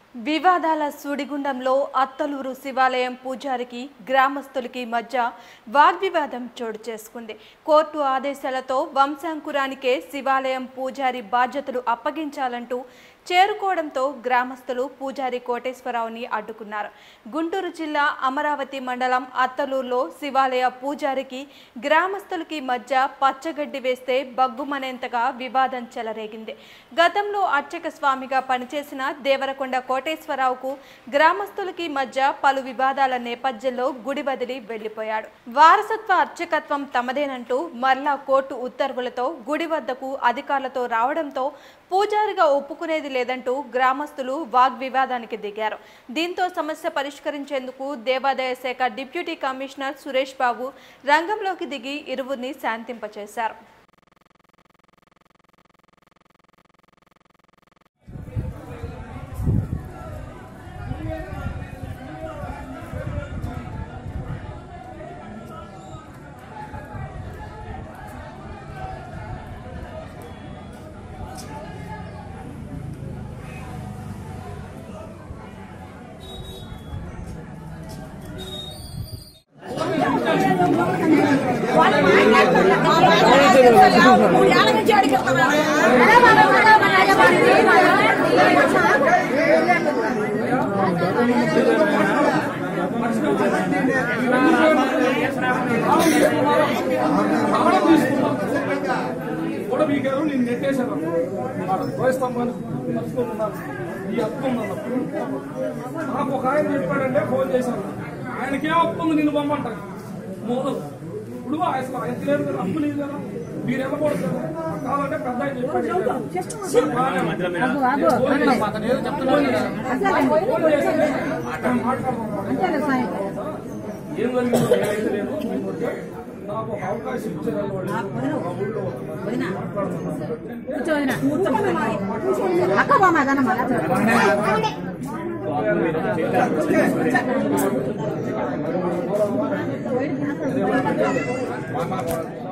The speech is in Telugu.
వివాదాల సుడిగుండంలో అత్తలూరు శివాలయం పూజారికి గ్రామస్తులకి మధ్య వాగ్వివాదం చోటు చేసుకుంది కోర్టు ఆదేశాలతో వంశాంకురానికే శివాలయం పూజారి బాధ్యతలు అప్పగించాలంటూ చేరుకోవడంతో గ్రామస్తులు పూజారి కోటేశ్వరరావుని అడ్డుకున్నారు గుంటూరు జిల్లా అమరావతి మండలం అత్తలూరులో శివాలయ పూజారికి గ్రామస్తులకి మధ్య పచ్చగడ్డి వేస్తే బగ్గుమనేంతగా వివాదం చెలరేగింది గతంలో అర్చక స్వామిగా పనిచేసిన దేవరకొండ కోటేశ్వరరావుకు గ్రామస్తులకి మధ్య పలు వివాదాల నేపథ్యంలో గుడి వదిలి వెళ్లిపోయాడు వారసత్వ అర్చకత్వం తమదేనంటూ మరలా కోర్టు ఉత్తర్వులతో గుడి వద్దకు అధికారులతో రావడంతో పూజారిగా ఒప్పుకునేది లేదంటూ గ్రామస్తులు వాగ్వివాదానికి దిగారు దీంతో సమస్య పరిష్కరించేందుకు దేవాదాయ శాఖ డిప్యూటీ కమిషనర్ సురేష్ బాబు రంగంలోకి దిగి ఇరువురిని శాంతింపచేశారు కూడా మీకేదో నేను నెట్టేశాను స్తంభానికి మర్చిపోతున్నాను ఈ అప్పు ఉందన్నప్పుడు నాకు ఒక ఆయన చెప్పాడంటే ఫోన్ చేశాను ఆయనకే అప్పు ఉంది నిన్ను పంపంటారు మోదలు ఇప్పుడు అసలు ఆయన తెలియదు కదా అప్పు లేదు కదా మీరు వెళ్ళకూడదు కదా కావాలంటే పెద్ద ఆయన చెప్పాడు బాగానే ఉంది. నేను ఫోన్ చేశాను. అతను ఏదో చెప్తున్నాడు కదా. ఫోన్ చేశాను. అక్కడ మాట్లాడుతున్నాను. ఏం జరిగిందో నేనైతే లేదు మీకు వద్దు. నాకు ఒక అవకాశం ఇచ్చారు వాళ్ళు మా ఊళ్ళో అక్క బామ్మ అదన్న మళ్ళా మాట్లాడుతున్నాను